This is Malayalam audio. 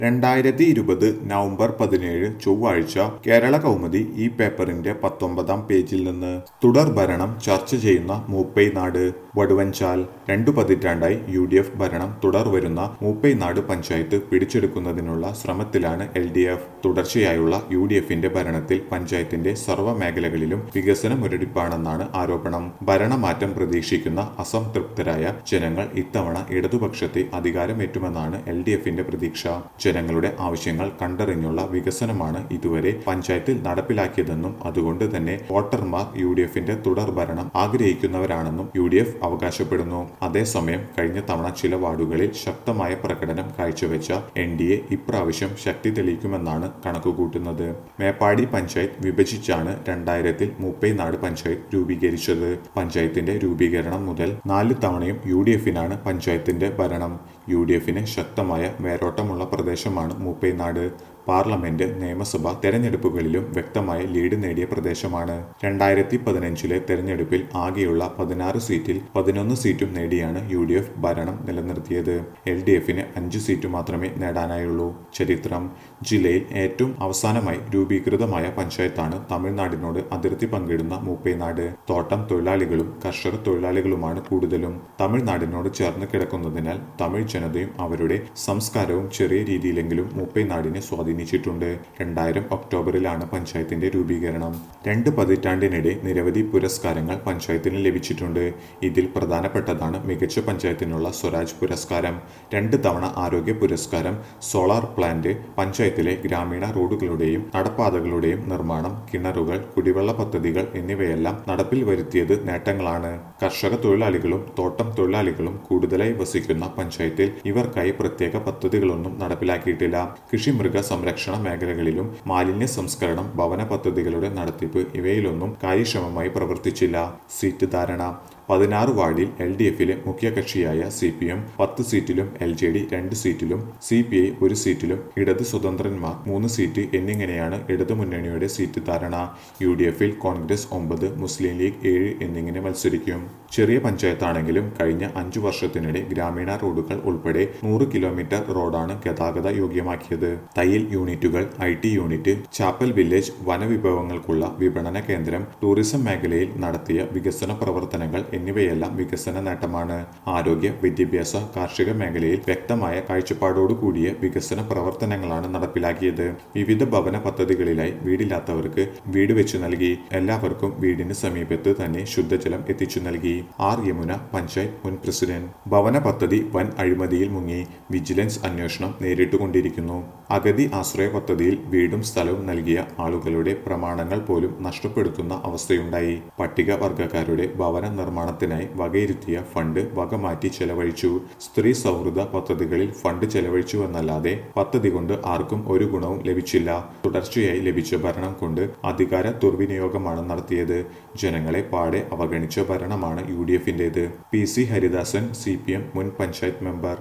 രണ്ടായിരത്തി ഇരുപത് നവംബർ പതിനേഴ് ചൊവ്വാഴ്ച കേരള കൗമുദി ഈ പേപ്പറിന്റെ പത്തൊമ്പതാം പേജിൽ നിന്ന് തുടർ ഭരണം ചർച്ച ചെയ്യുന്ന മൂപ്പൈ നാട് വടുവഞ്ചാൽ രണ്ടു പതിറ്റാണ്ടായി യു ഡി എഫ് ഭരണം തുടർ വരുന്ന മൂപ്പൈ നാട് പഞ്ചായത്ത് പിടിച്ചെടുക്കുന്നതിനുള്ള ശ്രമത്തിലാണ് എൽ ഡി എഫ് തുടർച്ചയായുള്ള യു ഡി എഫിന്റെ ഭരണത്തിൽ പഞ്ചായത്തിന്റെ സർവ്വ മേഖലകളിലും വികസന മുരടിപ്പാണെന്നാണ് ആരോപണം ഭരണമാറ്റം പ്രതീക്ഷിക്കുന്ന അസംതൃപ്തരായ ജനങ്ങൾ ഇത്തവണ ഇടതുപക്ഷത്തെ അധികാരമേറ്റുമെന്നാണ് എൽ ഡി എഫിന്റെ പ്രതീക്ഷ ജനങ്ങളുടെ ആവശ്യങ്ങൾ കണ്ടറിഞ്ഞുള്ള വികസനമാണ് ഇതുവരെ പഞ്ചായത്തിൽ നടപ്പിലാക്കിയതെന്നും അതുകൊണ്ട് തന്നെ വോട്ടർമാർ യു ഡി എഫിന്റെ തുടർ ഭരണം ആഗ്രഹിക്കുന്നവരാണെന്നും യു ഡി എഫ് അവകാശപ്പെടുന്നു അതേസമയം കഴിഞ്ഞ തവണ ചില വാർഡുകളിൽ ശക്തമായ പ്രകടനം കാഴ്ചവെച്ച എൻ ഡി എ ഇപ്രാവശ്യം ശക്തി തെളിയിക്കുമെന്നാണ് കണക്കുകൂട്ടുന്നത് മേപ്പാടി പഞ്ചായത്ത് വിഭജിച്ചാണ് രണ്ടായിരത്തിൽ മുപ്പൈനാട് പഞ്ചായത്ത് രൂപീകരിച്ചത് പഞ്ചായത്തിന്റെ രൂപീകരണം മുതൽ നാല് തവണയും യു ഡി എഫിനാണ് പഞ്ചായത്തിന്റെ ഭരണം യു ഡി എഫിന് ശക്തമായ വേരോട്ടമുള്ള പ്രദേശമാണ് മൂപ്പൈനാട് പാർലമെന്റ് നിയമസഭ തെരഞ്ഞെടുപ്പുകളിലും വ്യക്തമായ ലീഡ് നേടിയ പ്രദേശമാണ് രണ്ടായിരത്തി പതിനഞ്ചിലെ തെരഞ്ഞെടുപ്പിൽ ആകെയുള്ള പതിനാറ് സീറ്റിൽ പതിനൊന്ന് സീറ്റും നേടിയാണ് യു ഡി എഫ് ഭരണം നിലനിർത്തിയത് എൽ ഡി എഫിന് അഞ്ച് സീറ്റ് മാത്രമേ നേടാനായുള്ളൂ ചരിത്രം ജില്ലയിൽ ഏറ്റവും അവസാനമായി രൂപീകൃതമായ പഞ്ചായത്താണ് തമിഴ്നാടിനോട് അതിർത്തി പങ്കിടുന്ന മൂപ്പൈനാട് തോട്ടം തൊഴിലാളികളും കർഷക തൊഴിലാളികളുമാണ് കൂടുതലും തമിഴ്നാടിനോട് ചേർന്ന് കിടക്കുന്നതിനാൽ തമിഴ് ജനതയും അവരുടെ സംസ്കാരവും ചെറിയ രീതിയിലെങ്കിലും മൂപ്പൈനാടിനെ സ്വാധീനിച്ചിട്ടുണ്ട് രണ്ടായിരം ഒക്ടോബറിലാണ് പഞ്ചായത്തിന്റെ രൂപീകരണം രണ്ട് പതിറ്റാണ്ടിനിടെ നിരവധി പുരസ്കാരങ്ങൾ പഞ്ചായത്തിന് ലഭിച്ചിട്ടുണ്ട് ഇതിൽ പ്രധാനപ്പെട്ടതാണ് മികച്ച പഞ്ചായത്തിനുള്ള സ്വരാജ് പുരസ്കാരം രണ്ട് തവണ ആരോഗ്യ പുരസ്കാരം സോളാർ പ്ലാന്റ് പഞ്ചായത്തിലെ ഗ്രാമീണ റോഡുകളുടെയും നടപ്പാതകളുടെയും നിർമ്മാണം കിണറുകൾ കുടിവെള്ള പദ്ധതികൾ എന്നിവയെല്ലാം നടപ്പിൽ വരുത്തിയത് നേട്ടങ്ങളാണ് കർഷക തൊഴിലാളികളും തോട്ടം തൊഴിലാളികളും കൂടുതലായി വസിക്കുന്ന പഞ്ചായത്തിൽ ഇവർക്കായി പ്രത്യേക പദ്ധതികളൊന്നും നടപ്പിലാക്കിയിട്ടില്ല കൃഷി മൃഗ സംരക്ഷണ മേഖലകളിലും മാലിന്യ സംസ്കരണം ഭവന പദ്ധതികളുടെ നടത്തിപ്പ് ഇവയിലൊന്നും കാര്യക്ഷമമായി പ്രവർത്തിച്ചില്ല സീറ്റ് ധാരണ പതിനാറ് വാർഡിൽ എൽ ഡി എഫിലെ മുഖ്യ കക്ഷിയായ സി പി എം പത്ത് സീറ്റിലും എൽ ജെ ഡി രണ്ട് സീറ്റിലും സി പി ഐ ഒരു സീറ്റിലും ഇടത് സ്വതന്ത്രന്മാർ മൂന്ന് സീറ്റ് എന്നിങ്ങനെയാണ് ഇടതു മുന്നണിയുടെ സീറ്റ് ധാരണ യു ഡി എഫിൽ കോൺഗ്രസ് ഒമ്പത് മുസ്ലിം ലീഗ് ഏഴ് എന്നിങ്ങനെ മത്സരിക്കും ചെറിയ പഞ്ചായത്താണെങ്കിലും കഴിഞ്ഞ അഞ്ചു വർഷത്തിനിടെ ഗ്രാമീണ റോഡുകൾ ഉൾപ്പെടെ നൂറ് കിലോമീറ്റർ റോഡാണ് ഗതാഗത യോഗ്യമാക്കിയത് തയ്യൽ യൂണിറ്റുകൾ I T unit chapel village വനവിഭവങ്ങൾക്കുള്ള വിപണന കേന്ദ്രം ടൂറിസം മേഖലയിൽ നടത്തിയ വികസന പ്രവർത്തനങ്ങൾ എന്നിവയെല്ലാം വികസന നേട്ടമാണ് ആരോഗ്യ വിദ്യാഭ്യാസ കാർഷിക മേഖലയിൽ വ്യക്തമായ കാഴ്ചപ്പാടോടു കൂടിയ വികസന പ്രവർത്തനങ്ങളാണ് നടപ്പിലാക്കിയത് വിവിധ ഭവന പദ്ധതികളിലായി വീടില്ലാത്തവർക്ക് വീട് വെച്ചു നൽകി എല്ലാവർക്കും വീടിന് സമീപത്ത് തന്നെ ശുദ്ധജലം എത്തിച്ചു നൽകി ആർ യമുന പഞ്ചായത്ത് മുൻ പ്രസിഡന്റ് ഭവന പദ്ധതി വൻ അഴിമതിയിൽ മുങ്ങി വിജിലൻസ് അന്വേഷണം നേരിട്ടുകൊണ്ടിരിക്കുന്നു അഗതി ആശ്രയ പദ്ധതിയിൽ വീടും സ്ഥലവും നൽകിയ ആളുകളുടെ പ്രമാണങ്ങൾ പോലും നഷ്ടപ്പെടുത്തുന്ന അവസ്ഥയുണ്ടായി പട്ടിക വർഗക്കാരുടെ ഭവന നിർമ്മാണത്തിനായി വകയിരുത്തിയ ഫണ്ട് വകമാറ്റി ചെലവഴിച്ചു സ്ത്രീ സൗഹൃദ പദ്ധതികളിൽ ഫണ്ട് ചെലവഴിച്ചുവെന്നല്ലാതെ പദ്ധതി കൊണ്ട് ആർക്കും ഒരു ഗുണവും ലഭിച്ചില്ല തുടർച്ചയായി ലഭിച്ച ഭരണം കൊണ്ട് അധികാര ദുർവിനിയോഗമാണ് നടത്തിയത് ജനങ്ങളെ പാടെ അവഗണിച്ച ഭരണമാണ് യു ഡി എഫിന്റേത് P C Haridasan C P M മുൻ പഞ്ചായത്ത് മെമ്പർ